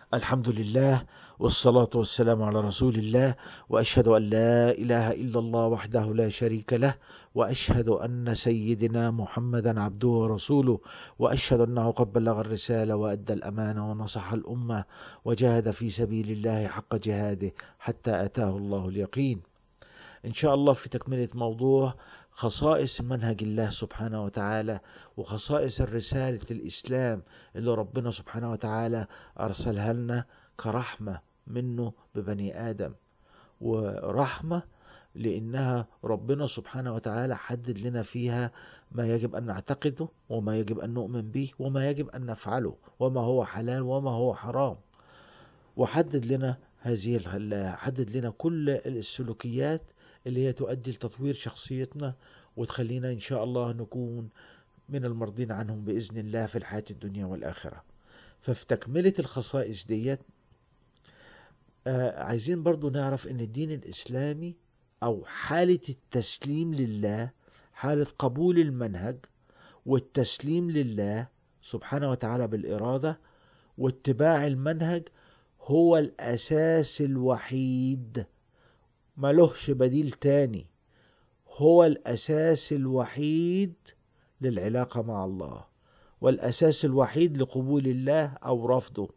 الحمد لله والصلاة والسلام على رسول الله وأشهد أن لا إله إلا الله وحده لا شريك له وأشهد أن سيدنا محمدا عبده ورسوله وأشهد أنه قد بلغ الرسالة وأدى الأمانة ونصح الأمة وجاهد في سبيل الله حق جهاده حتى أتاه الله اليقين إن شاء الله في تكملة موضوع خصائص منهج الله سبحانه وتعالى وخصائص الرسالة الإسلام اللي ربنا سبحانه وتعالى أرسلها لنا كرحمة منه ببني آدم ورحمة لأنها ربنا سبحانه وتعالى حدد لنا فيها ما يجب أن نعتقده وما يجب أن نؤمن به وما يجب أن نفعله وما هو حلال وما هو حرام وحدد لنا هذه حدد لنا كل السلوكيات اللي هي تؤدي لتطوير شخصيتنا وتخلينا إن شاء الله نكون من المرضين عنهم بإذن الله في الحياة الدنيا والآخرة ففي تكملة الخصائص ديت آه عايزين برضو نعرف ان الدين الإسلامي أو حالة التسليم لله حالة قبول المنهج والتسليم لله سبحانه وتعالى بالإرادة واتباع المنهج هو الأساس الوحيد ملهش بديل تاني هو الأساس الوحيد للعلاقة مع الله والأساس الوحيد لقبول الله أو رفضه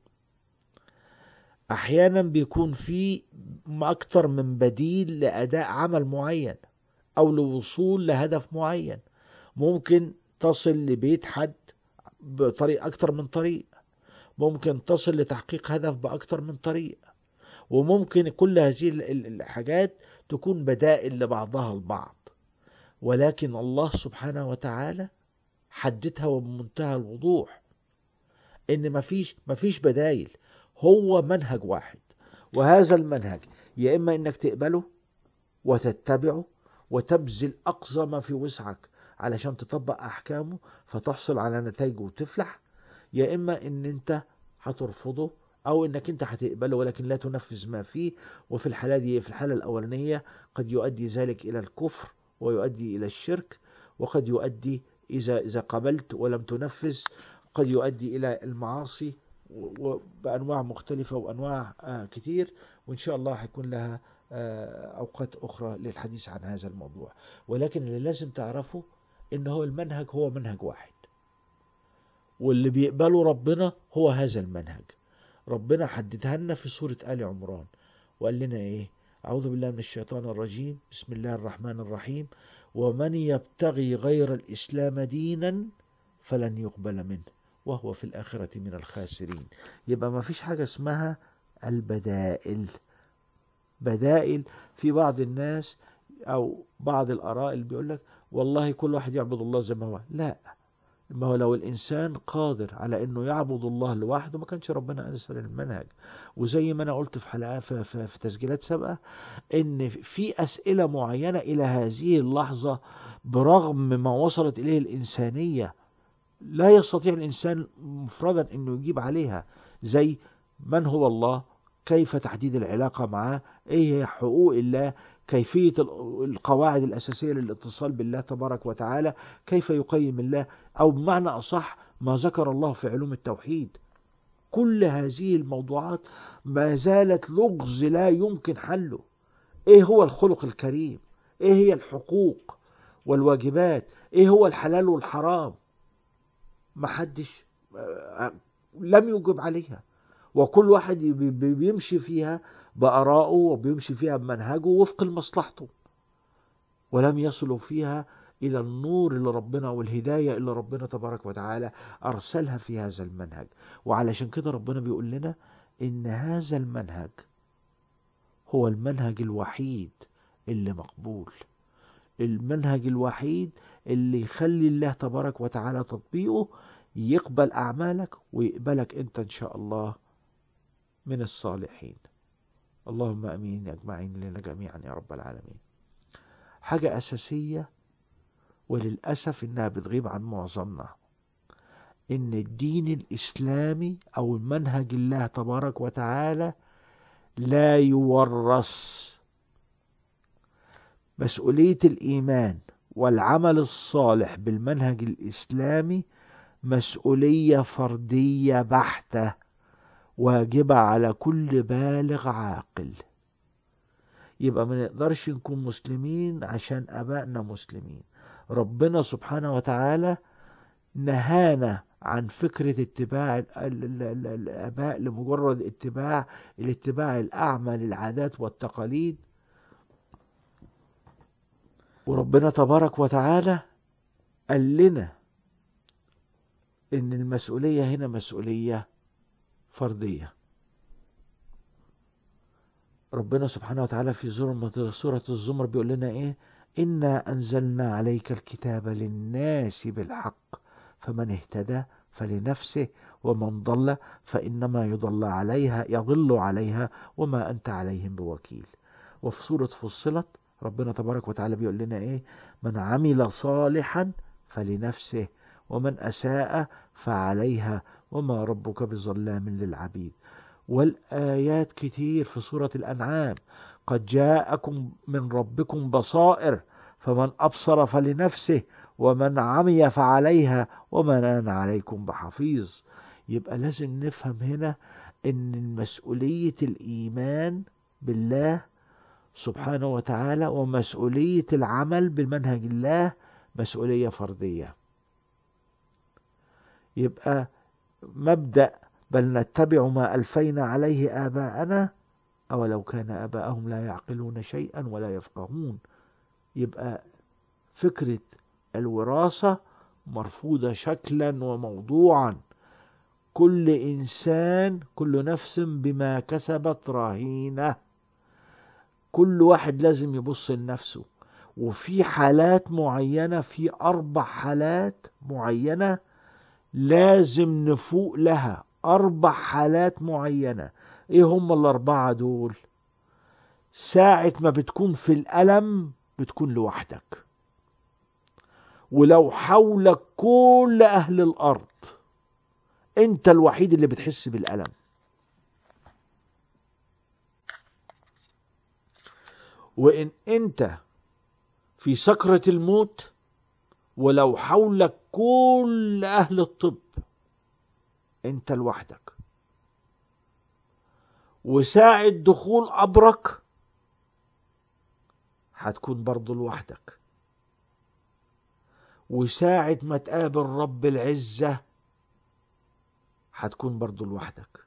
أحيانا بيكون في أكتر من بديل لأداء عمل معين أو لوصول لهدف معين ممكن تصل لبيت حد بطريق أكتر من طريق ممكن تصل لتحقيق هدف بأكتر من طريق وممكن كل هذه الحاجات تكون بدائل لبعضها البعض ولكن الله سبحانه وتعالى حددها وبمنتهى الوضوح ان مفيش مفيش بدايل هو منهج واحد وهذا المنهج يا اما انك تقبله وتتبعه وتبذل اقصى ما في وسعك علشان تطبق احكامه فتحصل على نتائجه وتفلح يا اما ان انت هترفضه او انك انت هتقبله ولكن لا تنفذ ما فيه وفي الحالة دي في الحالة الاولانية قد يؤدي ذلك الى الكفر ويؤدي الى الشرك وقد يؤدي اذا اذا قبلت ولم تنفذ قد يؤدي الى المعاصي بانواع مختلفة وانواع كتير وان شاء الله هيكون لها اوقات اخرى للحديث عن هذا الموضوع ولكن اللي لازم تعرفه ان هو المنهج هو منهج واحد واللي بيقبله ربنا هو هذا المنهج ربنا حددها لنا في سورة آل عمران وقال لنا ايه أعوذ بالله من الشيطان الرجيم بسم الله الرحمن الرحيم ومن يبتغي غير الإسلام دينا فلن يقبل منه وهو في الآخرة من الخاسرين يبقى ما فيش حاجة اسمها البدائل بدائل في بعض الناس أو بعض الآراء اللي بيقول لك والله كل واحد يعبد الله زي ما هو لا ما هو لو الإنسان قادر على أنه يعبد الله لوحده ما كانش ربنا أنزل المنهج وزي ما أنا قلت في حلقات في, في, في تسجيلات سابقة أن في أسئلة معينة إلى هذه اللحظة برغم ما وصلت إليه الإنسانية لا يستطيع الإنسان مفردا أنه يجيب عليها زي من هو الله كيف تحديد العلاقة معه ايه هي حقوق الله كيفية القواعد الأساسية للاتصال بالله تبارك وتعالى كيف يقيم الله أو بمعنى أصح ما ذكر الله في علوم التوحيد كل هذه الموضوعات ما زالت لغز لا يمكن حله ايه هو الخلق الكريم ايه هي الحقوق والواجبات ايه هو الحلال والحرام محدش لم يجب عليها وكل واحد بيمشي فيها بآرائه وبيمشي فيها بمنهجه وفق لمصلحته ولم يصلوا فيها إلى النور اللي ربنا والهداية اللي ربنا تبارك وتعالى أرسلها في هذا المنهج وعلشان كده ربنا بيقول لنا إن هذا المنهج هو المنهج الوحيد اللي مقبول المنهج الوحيد اللي يخلي الله تبارك وتعالى تطبيقه يقبل أعمالك ويقبلك أنت إن شاء الله من الصالحين اللهم امين اجمعين لنا جميعا يا رب العالمين حاجة اساسية وللأسف انها بتغيب عن معظمنا ان الدين الاسلامي او المنهج الله تبارك وتعالى لا يورث مسؤولية الايمان والعمل الصالح بالمنهج الاسلامي مسؤولية فردية بحتة واجبة على كل بالغ عاقل يبقى ما نقدرش نكون مسلمين عشان ابائنا مسلمين ربنا سبحانه وتعالى نهانا عن فكرة اتباع ال- ال- ال- الآباء لمجرد اتباع الاتباع الأعمى للعادات والتقاليد وربنا تبارك وتعالى قال لنا إن المسؤولية هنا مسؤولية فردية ربنا سبحانه وتعالى في زر- سورة الزمر بيقول لنا إيه إنا أنزلنا عليك الكتاب للناس بالحق فمن اهتدى فلنفسه ومن ضل فإنما يضل عليها يضل عليها وما أنت عليهم بوكيل وفي سورة فصلت ربنا تبارك وتعالى بيقول لنا إيه من عمل صالحا فلنفسه ومن أساء فعليها وما ربك بظلام للعبيد والآيات كتير في سورة الأنعام قد جاءكم من ربكم بصائر فمن أبصر فلنفسه ومن عمي فعليها وما أنا عليكم بحفيظ يبقى لازم نفهم هنا ان مسؤولية الإيمان بالله سبحانه وتعالى ومسؤولية العمل بمنهج الله مسؤولية فردية يبقى مبدأ بل نتبع ما ألفينا عليه آباءنا أولو كان آباءهم لا يعقلون شيئا ولا يفقهون يبقى فكرة الوراثة مرفوضة شكلا وموضوعا كل إنسان كل نفس بما كسبت رهينة كل واحد لازم يبص لنفسه وفي حالات معينة في أربع حالات معينة لازم نفوق لها أربع حالات معينة إيه هم الأربعة دول ساعة ما بتكون في الألم بتكون لوحدك ولو حولك كل أهل الأرض أنت الوحيد اللي بتحس بالألم وإن أنت في سكرة الموت ولو حولك كل أهل الطب أنت لوحدك وساعة دخول قبرك هتكون برضه لوحدك وساعة ما تقابل رب العزة هتكون برضه لوحدك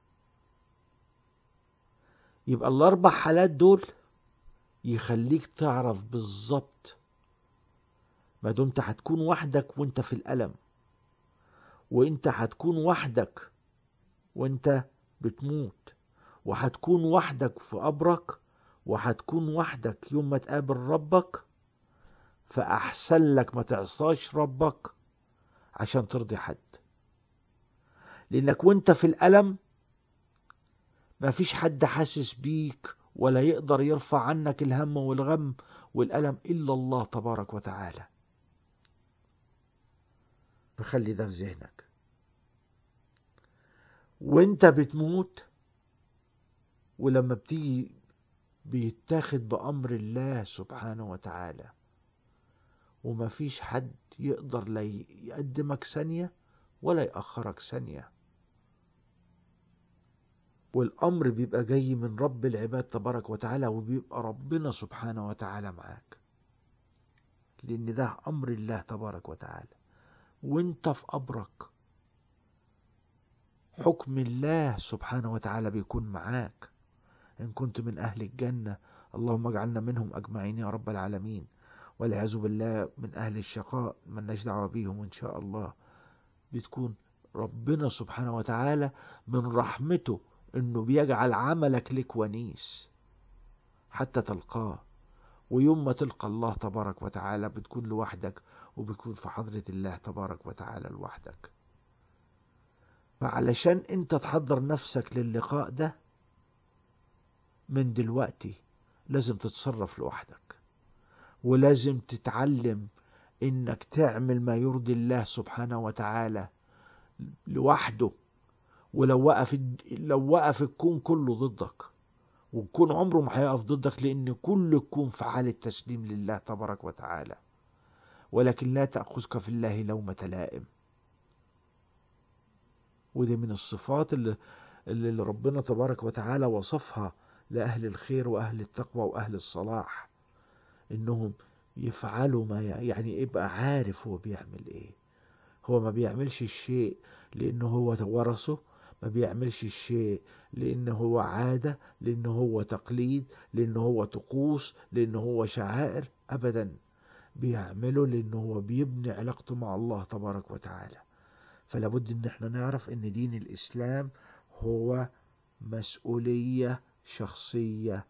يبقى الأربع حالات دول يخليك تعرف بالظبط ما دمت هتكون وحدك وانت في الألم وانت هتكون وحدك وانت بتموت وهتكون وحدك في قبرك وهتكون وحدك يوم ما تقابل ربك فأحسن لك ما تعصاش ربك عشان ترضي حد لأنك وانت في الألم مفيش حد حاسس بيك ولا يقدر يرفع عنك الهم والغم والألم إلا الله تبارك وتعالى فخلي ده في ذهنك وانت بتموت ولما بتيجي بيتاخد بأمر الله سبحانه وتعالى ومفيش حد يقدر لا يقدمك ثانية ولا يأخرك ثانية والأمر بيبقى جاي من رب العباد تبارك وتعالى وبيبقى ربنا سبحانه وتعالى معاك لأن ده أمر الله تبارك وتعالى وانت في قبرك حكم الله سبحانه وتعالى بيكون معاك إن كنت من أهل الجنة اللهم اجعلنا منهم أجمعين يا رب العالمين والعياذ بالله من أهل الشقاء ملناش دعوة بيهم إن شاء الله بتكون ربنا سبحانه وتعالى من رحمته إنه بيجعل عملك لك ونيس حتى تلقاه ويوم ما تلقى الله تبارك وتعالى بتكون لوحدك وبتكون في حضرة الله تبارك وتعالى لوحدك فعلشان انت تحضر نفسك للقاء ده من دلوقتي لازم تتصرف لوحدك ولازم تتعلم انك تعمل ما يرضي الله سبحانه وتعالى لوحده ولو وقف لو وقف الكون كله ضدك والكون عمره ما هيقف ضدك لان كل الكون في حالة تسليم لله تبارك وتعالى ولكن لا تأخذك في الله لومة لائم ودي من الصفات اللي اللي ربنا تبارك وتعالى وصفها لأهل الخير وأهل التقوى وأهل الصلاح إنهم يفعلوا ما يعني يبقى عارف هو بيعمل إيه هو ما بيعملش الشيء لأنه هو ورثه ما بيعملش الشيء لأنه هو عادة لأنه هو تقليد لأنه هو طقوس لأنه هو شعائر أبدا بيعمله لأنه هو بيبني علاقته مع الله تبارك وتعالى فلابد ان احنا نعرف ان دين الاسلام هو مسؤولية شخصية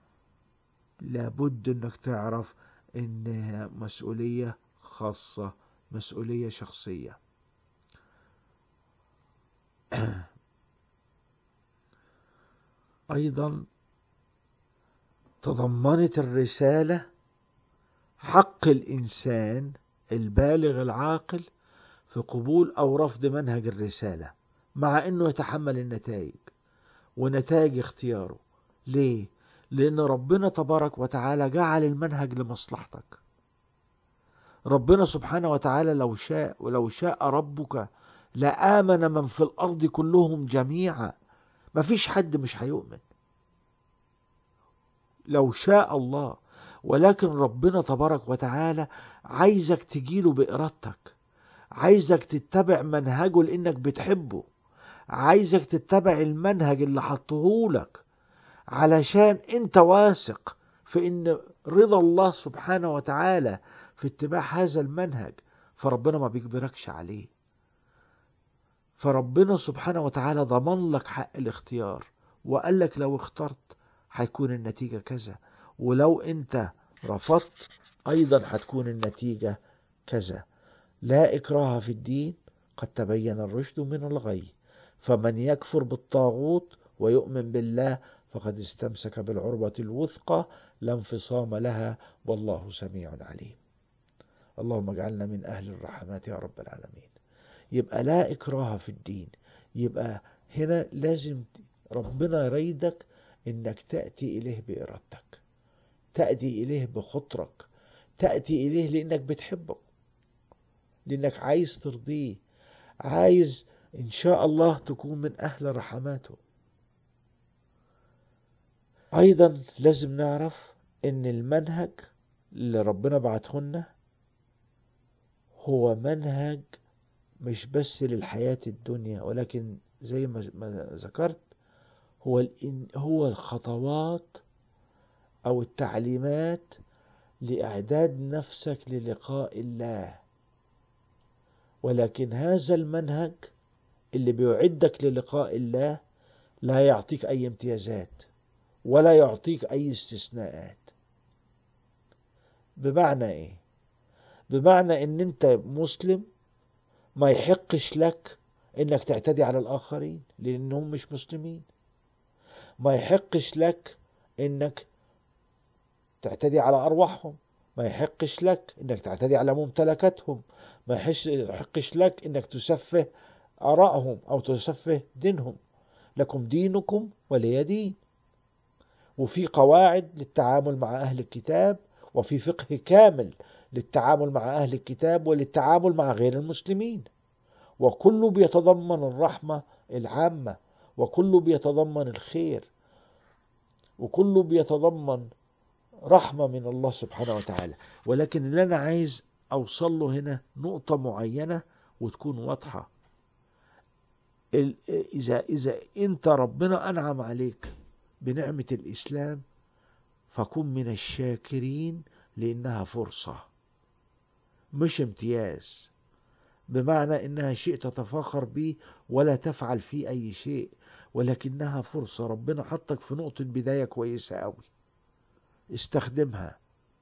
لابد انك تعرف انها مسؤولية خاصة مسؤولية شخصية ايضا تضمنت الرسالة حق الانسان البالغ العاقل في قبول او رفض منهج الرسالة مع انه يتحمل النتائج ونتائج اختياره ليه لان ربنا تبارك وتعالى جعل المنهج لمصلحتك ربنا سبحانه وتعالى لو شاء ولو شاء ربك لآمن من في الأرض كلهم جميعا مفيش حد مش هيؤمن لو شاء الله ولكن ربنا تبارك وتعالى عايزك تجيله بإرادتك عايزك تتبع منهجه لانك بتحبه عايزك تتبع المنهج اللي حطهولك علشان انت واثق في ان رضا الله سبحانه وتعالى في اتباع هذا المنهج فربنا ما بيجبركش عليه فربنا سبحانه وتعالى ضمن لك حق الاختيار وقال لك لو اخترت هيكون النتيجة كذا ولو انت رفضت ايضا هتكون النتيجة كذا لا إكراه في الدين قد تبين الرشد من الغي فمن يكفر بالطاغوت ويؤمن بالله فقد استمسك بالعروة الوثقى لا انفصام لها والله سميع عليم اللهم اجعلنا من أهل الرحمات يا رب العالمين يبقى لا إكراه في الدين يبقى هنا لازم ربنا يريدك انك تأتي إليه بإرادتك تأتي إليه بخطرك تأتي إليه لأنك بتحبه لأنك عايز ترضيه عايز إن شاء الله تكون من أهل رحماته أيضا لازم نعرف إن المنهج اللي ربنا بعته لنا هو منهج مش بس للحياة الدنيا ولكن زي ما ذكرت هو هو الخطوات أو التعليمات لإعداد نفسك للقاء الله ولكن هذا المنهج اللي بيعدك للقاء الله لا يعطيك أي امتيازات ولا يعطيك أي استثناءات بمعنى إيه؟ بمعنى إن أنت مسلم ما يحقش لك إنك تعتدي على الآخرين لأنهم مش مسلمين ما يحقش لك إنك تعتدي على أرواحهم ما يحقش لك إنك تعتدي على ممتلكاتهم ما يحقش لك انك تسفه ارائهم او تسفه دينهم لكم دينكم ولي دين وفي قواعد للتعامل مع اهل الكتاب وفي فقه كامل للتعامل مع اهل الكتاب وللتعامل مع غير المسلمين وكله بيتضمن الرحمه العامه وكله بيتضمن الخير وكله بيتضمن رحمه من الله سبحانه وتعالى ولكن اللي انا عايز اوصل له هنا نقطة معينة وتكون واضحة إذا إذا أنت ربنا أنعم عليك بنعمة الإسلام فكن من الشاكرين لأنها فرصة مش امتياز بمعنى إنها شيء تتفاخر به ولا تفعل فيه أي شيء ولكنها فرصة ربنا حطك في نقطة بداية كويسة أوي استخدمها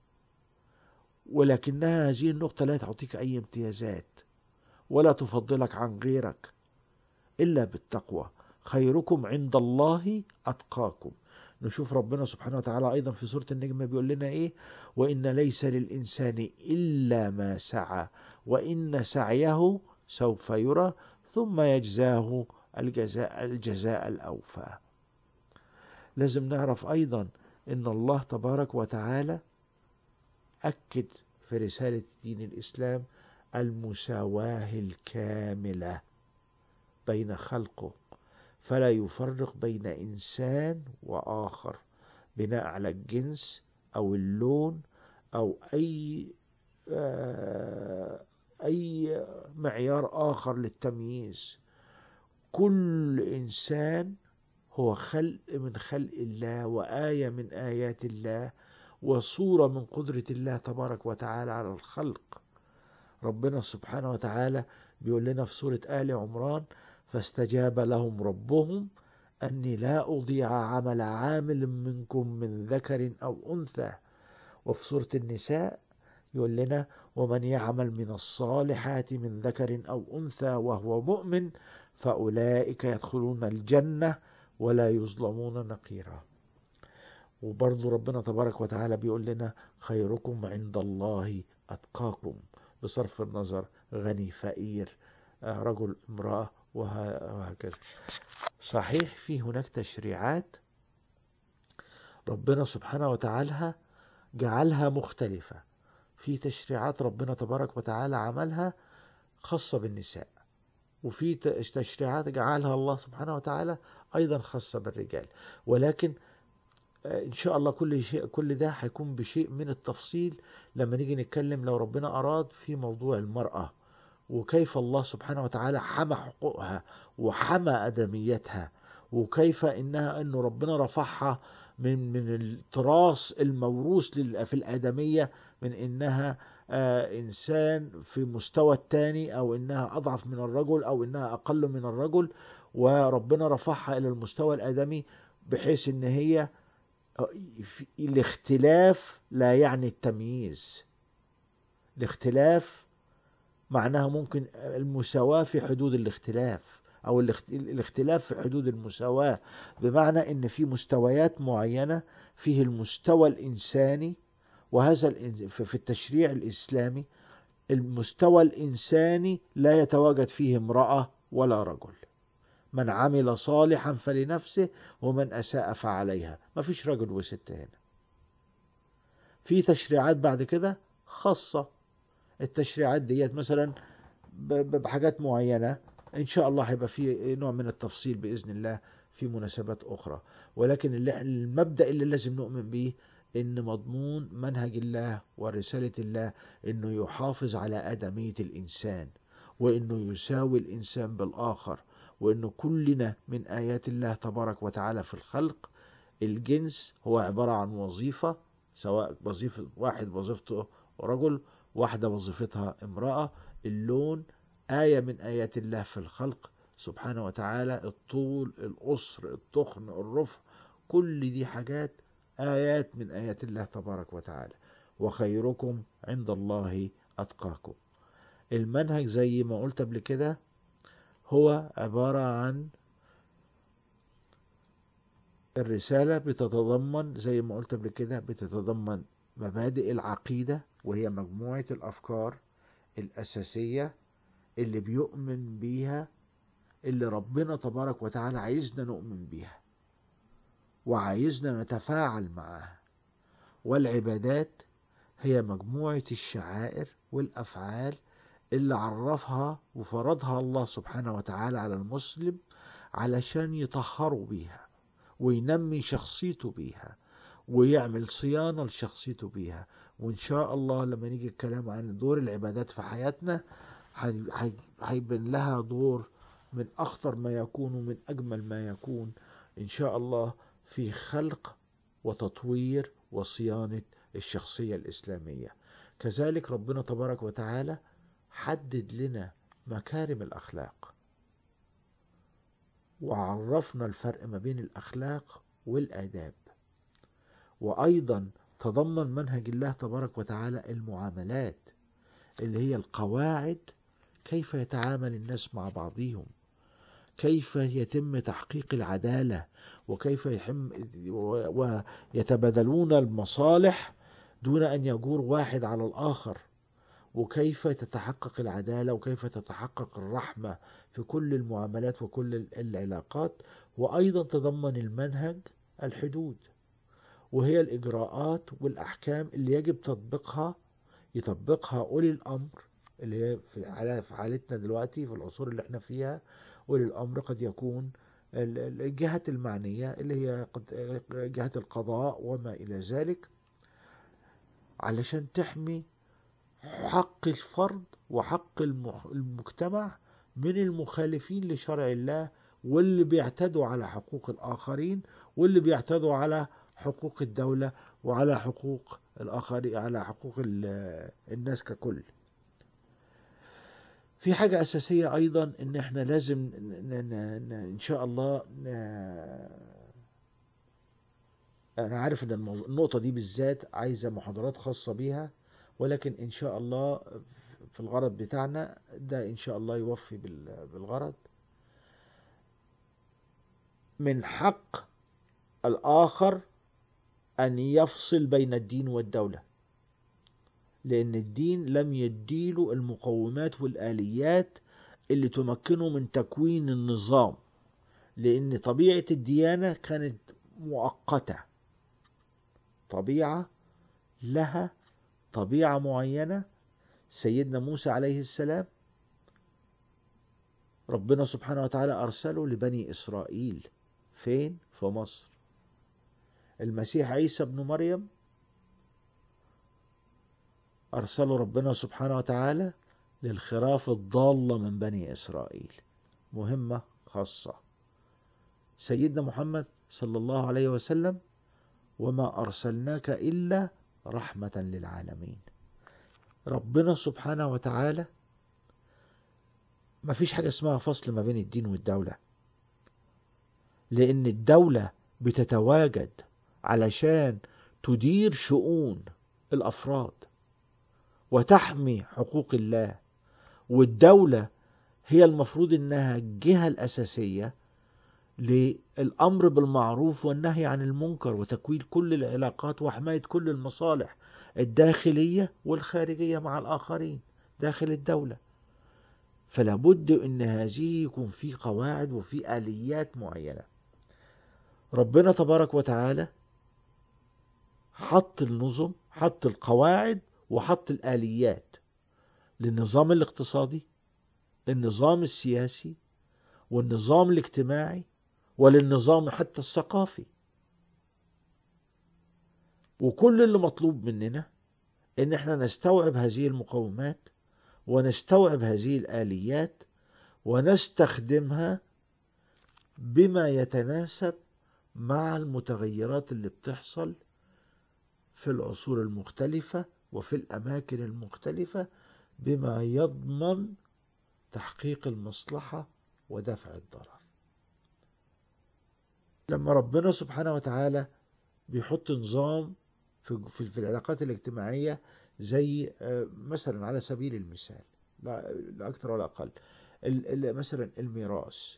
ولكنها هذه النقطة لا تعطيك أي امتيازات ولا تفضلك عن غيرك إلا بالتقوى خيركم عند الله أتقاكم نشوف ربنا سبحانه وتعالى أيضا في سورة النجم بيقول لنا إيه وإن ليس للإنسان إلا ما سعى وإن سعيه سوف يرى ثم يجزاه الجزاء, الجزاء الأوفى لازم نعرف أيضا إن الله تبارك وتعالى أكد في رسالة دين الإسلام المساواة الكاملة بين خلقه فلا يفرق بين إنسان وآخر بناء على الجنس أو اللون أو أي آه، أي معيار آخر للتمييز كل إنسان هو خلق من خلق الله وآية من آيات الله وصورة من قدرة الله تبارك وتعالى على الخلق ربنا سبحانه وتعالى بيقول لنا في سورة آل عمران فاستجاب لهم ربهم أني لا أضيع عمل عامل منكم من ذكر أو أنثى وفي سورة النساء يقول لنا ومن يعمل من الصالحات من ذكر أو أنثى وهو مؤمن فأولئك يدخلون الجنة ولا يظلمون نقيرا وبرضو ربنا تبارك وتعالى بيقول لنا خيركم عند الله أتقاكم بصرف النظر غني فقير آه، رجل امرأة وهكذا صحيح في هناك تشريعات ربنا سبحانه وتعالى جعلها مختلفة في تشريعات ربنا تبارك وتعالى عملها خاصة بالنساء وفي تشريعات جعلها الله سبحانه وتعالى أيضا خاصة بالرجال ولكن آه، إن شاء الله كل شيء كل ده هيكون بشيء من التفصيل لما نيجي نتكلم لو ربنا أراد في موضوع المرأة وكيف الله سبحانه وتعالى حمى حقوقها وحمى أدميتها وكيف إنها أنه ربنا رفعها من من التراث الموروث في الآدمية من إنها آه إنسان في مستوى الثاني أو إنها أضعف من الرجل أو إنها أقل من الرجل وربنا رفعها إلى المستوى الآدمي بحيث إن هي آه، الاختلاف لا يعني التمييز الاختلاف معناها ممكن المساواة في حدود الاختلاف أو الاختلاف في حدود المساواة بمعنى أن في مستويات معينة فيه المستوى الإنساني وهذا في التشريع الإسلامي المستوى الإنساني لا يتواجد فيه امرأة ولا رجل من عمل صالحا فلنفسه ومن أساء فعليها ما فيش رجل وست هنا في تشريعات بعد كده خاصة التشريعات ديت مثلا بحاجات معينة ان شاء الله هيبقى في نوع من التفصيل باذن الله في مناسبات اخرى ولكن اللي المبدا اللي لازم نؤمن به ان مضمون منهج الله ورساله الله انه يحافظ على ادميه الانسان وانه يساوي الانسان بالاخر وانه كلنا من ايات الله تبارك وتعالى في الخلق الجنس هو عباره عن وظيفه سواء وظيفه واحد وظيفته رجل واحده وظيفتها امراه اللون آية من آيات الله في الخلق سبحانه وتعالى الطول القصر التخن الرفع كل دي حاجات آيات من آيات الله تبارك وتعالى وخيركم عند الله أتقاكم المنهج زي ما قلت قبل كده هو عبارة عن الرسالة بتتضمن زي ما قلت قبل كده بتتضمن مبادئ العقيدة وهي مجموعة الأفكار الأساسية اللي بيؤمن بيها اللي ربنا تبارك وتعالى عايزنا نؤمن بيها وعايزنا نتفاعل معاها والعبادات هي مجموعة الشعائر والأفعال اللي عرفها وفرضها الله سبحانه وتعالى على المسلم علشان يطهروا بيها وينمي شخصيته بيها ويعمل صيانة لشخصيته بيها وإن شاء الله لما نيجي الكلام عن دور العبادات في حياتنا هيبن لها دور من أخطر ما يكون ومن أجمل ما يكون إن شاء الله في خلق وتطوير وصيانة الشخصية الإسلامية كذلك ربنا تبارك وتعالى حدد لنا مكارم الأخلاق وعرفنا الفرق ما بين الأخلاق والآداب وأيضا تضمن منهج الله تبارك وتعالى المعاملات اللي هي القواعد كيف يتعامل الناس مع بعضهم كيف يتم تحقيق العدالة وكيف يحم ويتبادلون المصالح دون أن يجور واحد على الآخر وكيف تتحقق العدالة وكيف تتحقق الرحمة في كل المعاملات وكل العلاقات وأيضا تضمن المنهج الحدود وهي الإجراءات والأحكام اللي يجب تطبيقها يطبقها أولي الأمر اللي هي في حالتنا دلوقتي في العصور اللي احنا فيها أولي الأمر قد يكون الجهات المعنية اللي هي جهة القضاء وما إلى ذلك علشان تحمي حق الفرد وحق المجتمع من المخالفين لشرع الله واللي بيعتدوا على حقوق الآخرين واللي بيعتدوا على حقوق الدولة وعلى حقوق الآخرين على حقوق الناس ككل في حاجة أساسية أيضا إن إحنا لازم إن شاء الله أنا عارف إن النقطة دي بالذات عايزة محاضرات خاصة بيها ولكن إن شاء الله في الغرض بتاعنا ده إن شاء الله يوفي بالغرض من حق الآخر أن يفصل بين الدين والدولة لأن الدين لم يديله المقومات والآليات اللي تمكنه من تكوين النظام لأن طبيعة الديانة كانت مؤقتة طبيعة لها طبيعة معينة سيدنا موسى عليه السلام ربنا سبحانه وتعالى أرسله لبني إسرائيل فين؟ في مصر المسيح عيسى ابن مريم أرسله ربنا سبحانه وتعالى للخراف الضالة من بني إسرائيل مهمة خاصة سيدنا محمد صلى الله عليه وسلم وما أرسلناك إلا رحمة للعالمين ربنا سبحانه وتعالى ما فيش حاجة اسمها فصل ما بين الدين والدولة لأن الدولة بتتواجد علشان تدير شؤون الأفراد وتحمي حقوق الله والدولة هي المفروض انها الجهة الاساسية للامر بالمعروف والنهي عن المنكر وتكوين كل العلاقات وحماية كل المصالح الداخلية والخارجية مع الاخرين داخل الدولة فلا بد ان هذه يكون في قواعد وفي اليات معينة ربنا تبارك وتعالى حط النظم حط القواعد وحط الآليات للنظام الاقتصادي النظام السياسي والنظام الاجتماعي وللنظام حتى الثقافي وكل اللي مطلوب مننا ان احنا نستوعب هذه المقومات ونستوعب هذه الآليات ونستخدمها بما يتناسب مع المتغيرات اللي بتحصل في العصور المختلفة وفي الأماكن المختلفة بما يضمن تحقيق المصلحة ودفع الضرر لما ربنا سبحانه وتعالى بيحط نظام في, في العلاقات الاجتماعية زي مثلا على سبيل المثال لا أكثر ولا أقل مثلا الميراث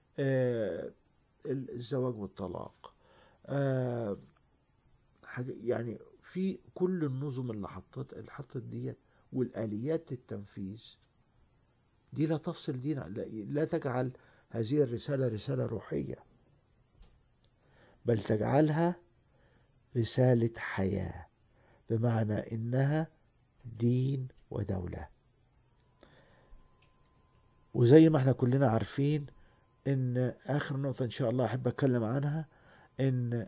الزواج والطلاق يعني في كل النظم اللي حطت اللي حطت ديت والآليات التنفيذ دي لا تفصل دينا لا تجعل هذه الرسالة رسالة روحية بل تجعلها رسالة حياة بمعنى إنها دين ودولة وزي ما احنا كلنا عارفين ان اخر نقطة ان شاء الله احب اتكلم عنها ان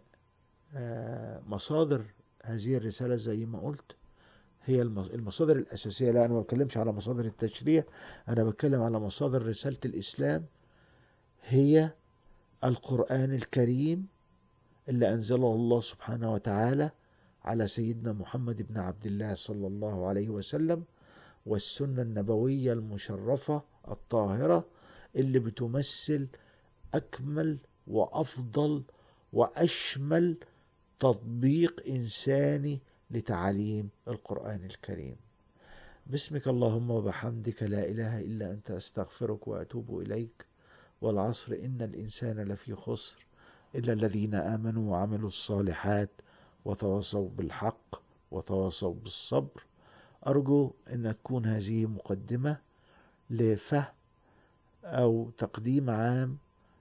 مصادر هذه الرسالة زي ما قلت هي المصادر الأساسية لا أنا ما بتكلمش على مصادر التشريع أنا بتكلم على مصادر رسالة الإسلام هي القرآن الكريم اللي أنزله الله سبحانه وتعالى على سيدنا محمد بن عبد الله صلى الله عليه وسلم والسنة النبوية المشرفة الطاهرة اللي بتمثل أكمل وأفضل وأشمل تطبيق إنساني لتعاليم القرآن الكريم باسمك اللهم وبحمدك لا إله إلا أنت أستغفرك وأتوب إليك والعصر إن الإنسان لفي خسر إلا الذين آمنوا وعملوا الصالحات وتواصوا بالحق وتواصوا بالصبر أرجو أن تكون هذه مقدمة لفهم أو تقديم عام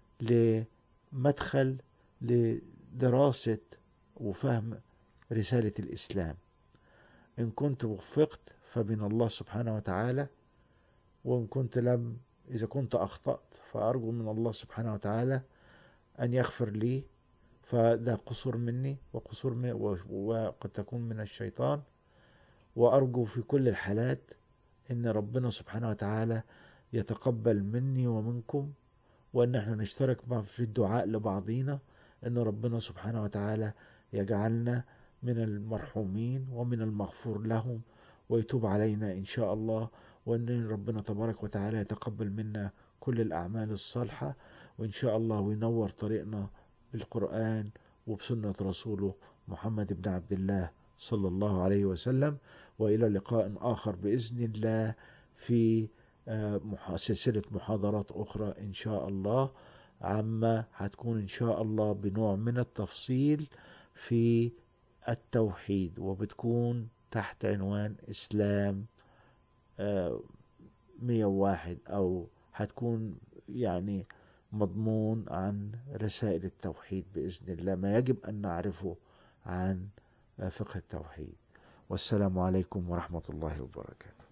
لمدخل لدراسة وفهم رسالة الإسلام إن كنت وفقت فمن الله سبحانه وتعالى وإن كنت لم إذا كنت أخطأت فأرجو من الله سبحانه وتعالى أن يغفر لي فده قصور مني وقصور من وقد تكون من الشيطان وأرجو في كل الحالات أن ربنا سبحانه وتعالى يتقبل مني ومنكم وأن احنا نشترك في الدعاء لبعضينا أن ربنا سبحانه وتعالى يجعلنا من المرحومين ومن المغفور لهم ويتوب علينا إن شاء الله وأن ربنا تبارك وتعالى يتقبل منا كل الأعمال الصالحة وإن شاء الله وينور طريقنا بالقرآن وبسنة رسوله محمد بن عبد الله صلى الله عليه وسلم وإلى لقاء آخر بإذن الله في سلسلة محاضرات أخرى إن شاء الله عما هتكون إن شاء الله بنوع من التفصيل في التوحيد وبتكون تحت عنوان إسلام 101 أو هتكون يعني مضمون عن رسائل التوحيد بإذن الله ما يجب أن نعرفه عن فقه التوحيد والسلام عليكم ورحمة الله وبركاته